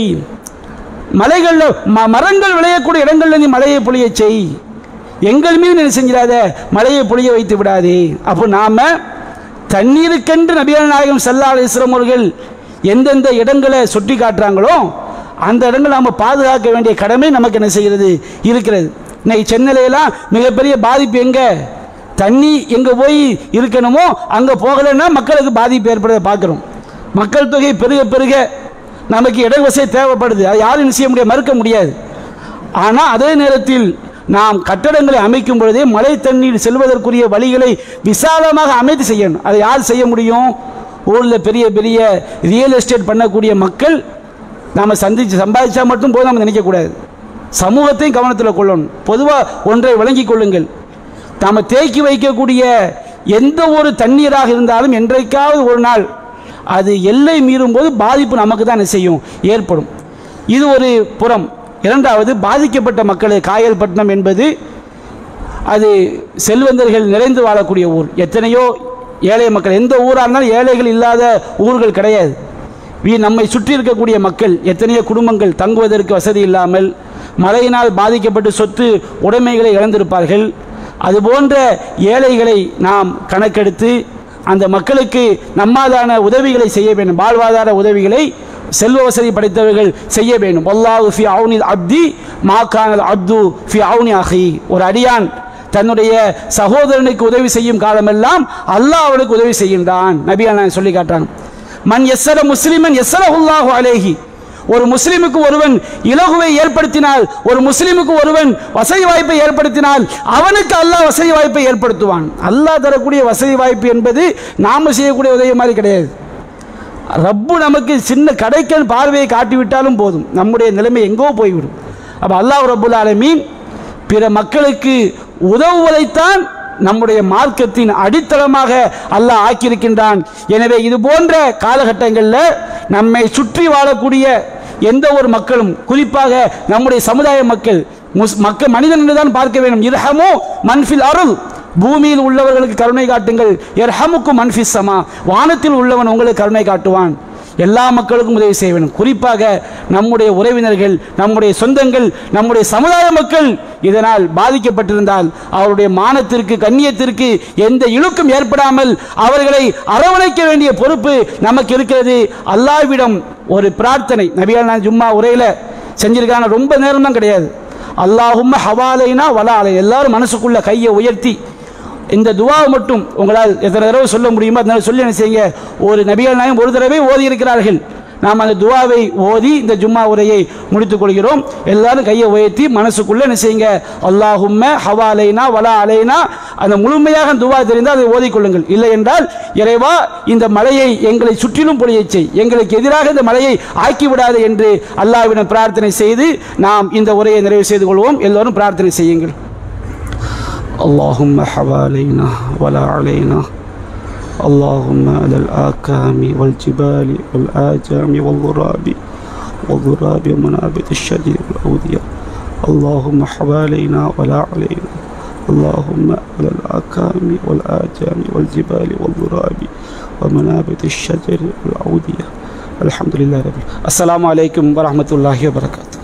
மலைகளில் ம- மரங்கள் விளையக்கூடிய இடங்களில் நீ மலையை பொழிய செய் எங்கள் மீது நீ செஞ்சிடாத மலையை பொழிய வைத்து விடாதே அப்போ நாம தண்ணீருக்கென்று நபிகள் நாயகம் சல்லா அலிஸ்லாம் அவர்கள் எந்தெந்த இடங்களை சுட்டி காட்டுறாங்களோ அந்த இடங்களை நாம் பாதுகாக்க வேண்டிய கடமை நமக்கு என்ன செய்கிறது இருக்கிறது இன்னைக்கு சென்னையிலாம் மிகப்பெரிய பாதிப்பு எங்க தண்ணி எங்கே போய் இருக்கணுமோ அங்கே போகலைன்னா மக்களுக்கு பாதிப்பு ஏற்படுறதை பார்க்குறோம் மக்கள் தொகை பெருக பெருக நமக்கு இட வசதி தேவைப்படுது அது யாரும் என்ன செய்ய முடியாது மறுக்க முடியாது ஆனால் அதே நேரத்தில் நாம் கட்டடங்களை அமைக்கும் பொழுதே மழை தண்ணீர் செல்வதற்குரிய வழிகளை விசாலமாக அமைத்து செய்யணும் அதை யார் செய்ய முடியும் ஊரில் பெரிய பெரிய ரியல் எஸ்டேட் பண்ணக்கூடிய மக்கள் நாம் சந்திச்சு சம்பாதிச்சா மட்டும் போதும் நம்ம நினைக்கக்கூடாது சமூகத்தையும் கவனத்தில் கொள்ளணும் பொதுவாக ஒன்றை விளங்கிக் கொள்ளுங்கள் நாம் தேக்கி வைக்கக்கூடிய எந்த ஒரு தண்ணீராக இருந்தாலும் என்றைக்காவது ஒரு நாள் அது எல்லை மீறும் போது பாதிப்பு நமக்கு தான் என்ன செய்யும் ஏற்படும் இது ஒரு புறம் இரண்டாவது பாதிக்கப்பட்ட மக்கள் காயல்பட்டினம் என்பது அது செல்வந்தர்கள் நிறைந்து வாழக்கூடிய ஊர் எத்தனையோ ஏழை மக்கள் எந்த ஊராக இருந்தாலும் ஏழைகள் இல்லாத ஊர்கள் கிடையாது வீ நம்மை சுற்றி இருக்கக்கூடிய மக்கள் எத்தனையோ குடும்பங்கள் தங்குவதற்கு வசதி இல்லாமல் மழையினால் பாதிக்கப்பட்டு சொத்து உடைமைகளை இழந்திருப்பார்கள் அதுபோன்ற ஏழைகளை நாம் கணக்கெடுத்து அந்த மக்களுக்கு நம்மாதான உதவிகளை செய்ய வேண்டும் வாழ்வாதார உதவிகளை செல்வ வசதி படைத்தவர்கள் செய்ய வேண்டும் வல்லாஹு ஃபி அவுனில் அப்தி மாக்கானல் அப்து ஃபி அவுனி அஹி ஒரு அடியான் தன்னுடைய சகோதரனுக்கு உதவி செய்யும் காலமெல்லாம் அல்லாஹ் அவனுக்கு உதவி செய்கின்றான் நபியான சொல்லி காட்டுறான் மன் எஸ்ஸர முஸ்லிமன் எஸ்ஸரஹுல்லாஹு அலைஹி ஒரு முஸ்லிமுக்கு ஒருவன் இலகுவை ஏற்படுத்தினால் ஒரு முஸ்லிமுக்கு ஒருவன் வசதி வாய்ப்பை ஏற்படுத்தினால் அவனுக்கு அல்லாஹ் வசதி வாய்ப்பை ஏற்படுத்துவான் அல்லாஹ் தரக்கூடிய வசதி வாய்ப்பு என்பது நாம செய்யக்கூடிய உதவி மாதிரி கிடையாது ரப்பு நமக்கு சின்ன கடைக்கன் பார்வையை காட்டிவிட்டாலும் போதும் நம்முடைய நிலைமை எங்கோ போய்விடும் அப்போ அல்லாஹ் ரப்புல் ஆலமீன் பிற மக்களுக்கு உதவுவதைத்தான் நம்முடைய மார்க்கத்தின் அடித்தளமாக அல்லாஹ் ஆக்கியிருக்கின்றான் எனவே இது போன்ற காலகட்டங்களில் நம்மை சுற்றி வாழக்கூடிய எந்த ஒரு மக்களும் குறிப்பாக நம்முடைய சமுதாய மக்கள் முஸ் மக்கள் மனிதன் என்று தான் பார்க்க வேண்டும் இரஹமோ மன்ஃபில் அருள் பூமியில் உள்ளவர்களுக்கு கருணை காட்டுங்கள் எர்ஹமுக்கும் மன்ஃபிஸ் சமா வானத்தில் உள்ளவன் உங்களுக்கு கருணை காட்டுவான் எல்லா மக்களுக்கும் உதவி செய்ய வேண்டும் குறிப்பாக நம்முடைய உறவினர்கள் நம்முடைய சொந்தங்கள் நம்முடைய சமுதாய மக்கள் இதனால் பாதிக்கப்பட்டிருந்தால் அவருடைய மானத்திற்கு கண்ணியத்திற்கு எந்த இழுக்கும் ஏற்படாமல் அவர்களை அரவணைக்க வேண்டிய பொறுப்பு நமக்கு இருக்கிறது அல்லாவிடம் ஒரு பிரார்த்தனை நபிகள் நான் சும்மா உரையில் செஞ்சிருக்காங்க ரொம்ப நேரம் தான் கிடையாது அல்லாஹும்ம ஹவாலைனா வலாலை எல்லாரும் மனசுக்குள்ள கையை உயர்த்தி இந்த துவாவை மட்டும் உங்களால் எத்தனை தடவை சொல்ல முடியுமோ அதனால சொல்லி என்ன செய்யுங்க ஒரு நபிகள் நாயம் ஒரு தடவை ஓதி இருக்கிறார்கள் நாம் அந்த துவாவை ஓதி இந்த ஜும்மா உரையை முடித்துக் கொள்கிறோம் எல்லாரும் கையை உயர்த்தி மனசுக்குள்ள என்ன செய்யுங்க அல்லாஹும்ம ஹவா அலைனா வலா அலைனா அந்த முழுமையாக துவா தெரிந்தால் அதை ஓதிக்கொள்ளுங்கள் இல்லை என்றால் இறைவா இந்த மலையை எங்களை சுற்றிலும் பொழியச் செய் எங்களுக்கு எதிராக இந்த மலையை ஆக்கி விடாது என்று அல்லாஹ்விடம் பிரார்த்தனை செய்து நாம் இந்த உரையை நிறைவு செய்து கொள்வோம் எல்லோரும் பிரார்த்தனை செய்யுங்கள் اللهم حوالينا ولا علينا اللهم على الآكام والجبال والآجام والضراب والضراب ومنابت الشجر والأودية اللهم حوالينا ولا علينا اللهم على الآكام والآجام والجبال والضراب ومنابت الشجر والأودية الحمد لله رب العالمين السلام عليكم ورحمة الله وبركاته